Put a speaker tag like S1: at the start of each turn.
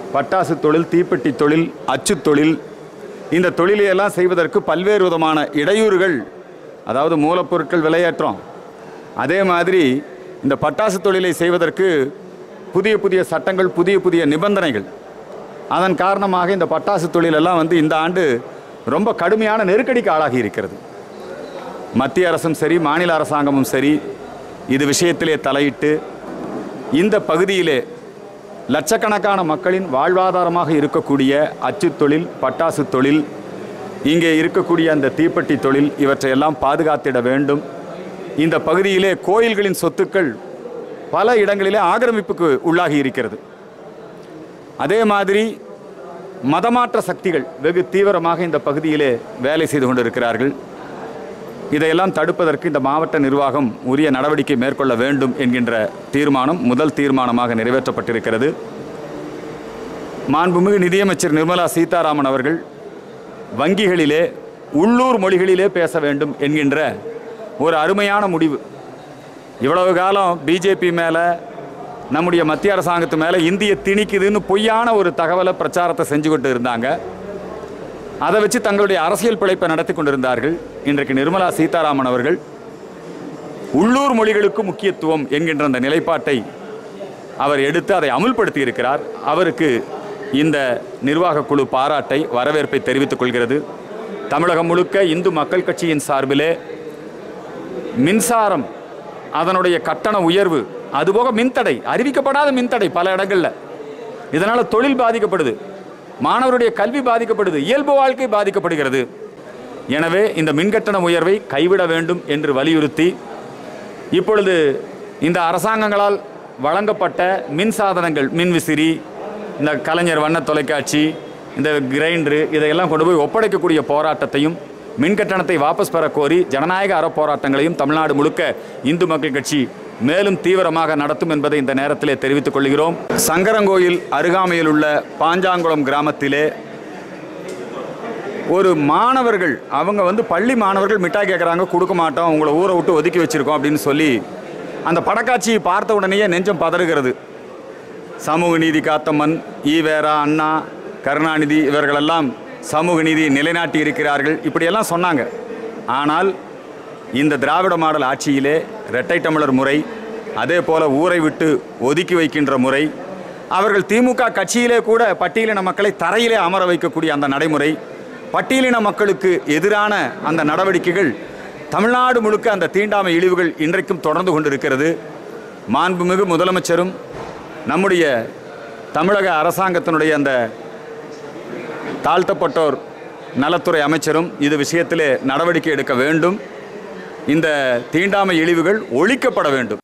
S1: பட்டாசு தொழில் தீப்பெட்டி தொழில் அச்சுத் தொழில் இந்த தொழிலையெல்லாம் செய்வதற்கு பல்வேறு விதமான இடையூறுகள் அதாவது மூலப்பொருட்கள் விலையேற்றம் அதே மாதிரி இந்த பட்டாசு தொழிலை செய்வதற்கு புதிய புதிய சட்டங்கள் புதிய புதிய நிபந்தனைகள் அதன் காரணமாக இந்த பட்டாசு தொழிலெல்லாம் வந்து இந்த ஆண்டு ரொம்ப கடுமையான நெருக்கடிக்கு ஆளாகி இருக்கிறது மத்திய அரசும் சரி மாநில அரசாங்கமும் சரி இது விஷயத்திலே தலையிட்டு இந்த பகுதியிலே லட்சக்கணக்கான மக்களின் வாழ்வாதாரமாக இருக்கக்கூடிய அச்சுத் தொழில் பட்டாசு தொழில் இங்கே இருக்கக்கூடிய அந்த தீப்பெட்டி தொழில் இவற்றையெல்லாம் பாதுகாத்திட வேண்டும் இந்த பகுதியிலே கோயில்களின் சொத்துக்கள் பல இடங்களிலே ஆக்கிரமிப்புக்கு உள்ளாகி இருக்கிறது அதே மாதிரி மதமாற்ற சக்திகள் வெகு தீவிரமாக இந்த பகுதியிலே வேலை செய்து கொண்டிருக்கிறார்கள் இதையெல்லாம் தடுப்பதற்கு இந்த மாவட்ட நிர்வாகம் உரிய நடவடிக்கை மேற்கொள்ள வேண்டும் என்கின்ற தீர்மானம் முதல் தீர்மானமாக நிறைவேற்றப்பட்டிருக்கிறது மாண்புமிகு நிதியமைச்சர் நிர்மலா சீதாராமன் அவர்கள் வங்கிகளிலே உள்ளூர் மொழிகளிலே பேச வேண்டும் என்கின்ற ஒரு அருமையான முடிவு இவ்வளவு காலம் பிஜேபி மேலே நம்முடைய மத்திய அரசாங்கத்து மேலே இந்திய திணிக்குதுன்னு பொய்யான ஒரு தகவலை பிரச்சாரத்தை செஞ்சுக்கிட்டு இருந்தாங்க அதை வச்சு தங்களுடைய அரசியல் பிழைப்பை நடத்தி கொண்டிருந்தார்கள் இன்றைக்கு நிர்மலா சீதாராமன் அவர்கள் உள்ளூர் மொழிகளுக்கு முக்கியத்துவம் என்கின்ற அந்த நிலைப்பாட்டை அவர் எடுத்து அதை அமுல்படுத்தி இருக்கிறார் அவருக்கு இந்த நிர்வாக குழு பாராட்டை வரவேற்பை தெரிவித்துக் கொள்கிறது தமிழகம் முழுக்க இந்து மக்கள் கட்சியின் சார்பிலே மின்சாரம் அதனுடைய கட்டண உயர்வு அதுபோக மின்தடை அறிவிக்கப்படாத மின்தடை பல இடங்களில் இதனால் தொழில் பாதிக்கப்படுது மாணவருடைய கல்வி பாதிக்கப்படுது இயல்பு வாழ்க்கை பாதிக்கப்படுகிறது எனவே இந்த மின்கட்டண உயர்வை கைவிட வேண்டும் என்று வலியுறுத்தி இப்பொழுது இந்த அரசாங்கங்களால் வழங்கப்பட்ட மின் சாதனங்கள் மின் விசிறி இந்த கலைஞர் வண்ண தொலைக்காட்சி இந்த கிரைண்டரு இதையெல்லாம் கொண்டு போய் ஒப்படைக்கக்கூடிய போராட்டத்தையும் மின் கட்டணத்தை வாபஸ் பெற கோரி ஜனநாயக அறப்போராட்டங்களையும் தமிழ்நாடு முழுக்க இந்து மக்கள் கட்சி மேலும் தீவிரமாக நடத்தும் என்பதை இந்த நேரத்திலே தெரிவித்துக் கொள்கிறோம் சங்கரங்கோயில் அருகாமையில் உள்ள பாஞ்சாங்குளம் கிராமத்திலே ஒரு மாணவர்கள் அவங்க வந்து பள்ளி மாணவர்கள் மிட்டாய் கேட்குறாங்க கொடுக்க மாட்டோம் உங்களை ஊரை விட்டு ஒதுக்கி வச்சிருக்கோம் அப்படின்னு சொல்லி அந்த படக்காட்சியை பார்த்த உடனேயே நெஞ்சம் பதறுகிறது சமூக நீதி காத்தம்மன் ஈவேரா அண்ணா கருணாநிதி இவர்களெல்லாம் சமூக நீதி நிலைநாட்டி இருக்கிறார்கள் இப்படியெல்லாம் சொன்னாங்க ஆனால் இந்த திராவிட மாடல் ஆட்சியிலே இரட்டை தமிழர் முறை அதே போல ஊரை விட்டு ஒதுக்கி வைக்கின்ற முறை அவர்கள் திமுக கட்சியிலே கூட பட்டியலின மக்களை தரையிலே அமர வைக்கக்கூடிய அந்த நடைமுறை பட்டியலின மக்களுக்கு எதிரான அந்த நடவடிக்கைகள் தமிழ்நாடு முழுக்க அந்த தீண்டாமை இழிவுகள் இன்றைக்கும் தொடர்ந்து கொண்டிருக்கிறது மாண்புமிகு முதலமைச்சரும் நம்முடைய தமிழக அரசாங்கத்தினுடைய அந்த தாழ்த்தப்பட்டோர் நலத்துறை அமைச்சரும் இது விஷயத்திலே நடவடிக்கை எடுக்க வேண்டும் இந்த தீண்டாமை இழிவுகள் ஒழிக்கப்பட வேண்டும்